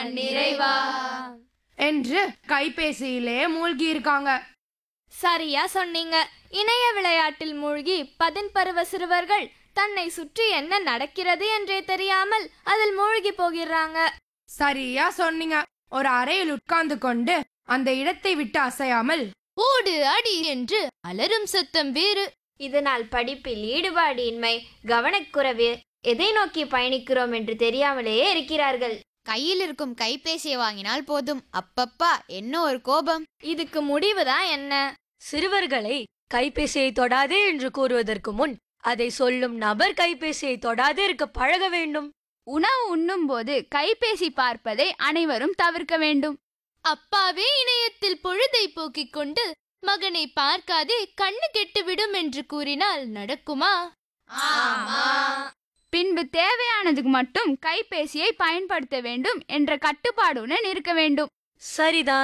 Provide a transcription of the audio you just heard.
நிறைவா என்று கைபேசியிலே மூழ்கி இருக்காங்க சரியா சொன்னீங்க இணைய விளையாட்டில் மூழ்கி பதின்பருவ சிறுவர்கள் தன்னை சுற்றி என்ன நடக்கிறது என்றே தெரியாமல் அதில் மூழ்கி போகிறாங்க சரியா சொன்னீங்க ஒரு அறையில் உட்கார்ந்து கொண்டு அந்த இடத்தை விட்டு அசையாமல் ஓடு அடி என்று அலறும் சத்தம் வேறு இதனால் படிப்பில் ஈடுபாடு இன்மை கவனக்குறைவு எதை நோக்கி பயணிக்கிறோம் என்று தெரியாமலேயே இருக்கிறார்கள் கையில் இருக்கும் கைபேசியை வாங்கினால் போதும் அப்பப்பா என்ன ஒரு கோபம் இதுக்கு முடிவு தான் என்ன சிறுவர்களை கைபேசியை தொடாதே என்று கூறுவதற்கு முன் அதை சொல்லும் நபர் கைபேசியை தொடாதே இருக்க பழக வேண்டும் உணவு உண்ணும்போது கைபேசி பார்ப்பதை அனைவரும் தவிர்க்க வேண்டும் அப்பாவே இணையத்தில் பொழுதை போக்கிக் கொண்டு மகனை பார்க்காதே கண்ணு கெட்டுவிடும் என்று கூறினால் நடக்குமா பின்பு தேவையானதுக்கு மட்டும் கைபேசியை பயன்படுத்த வேண்டும் என்ற கட்டுப்பாடுடன் இருக்க வேண்டும் சரிதான்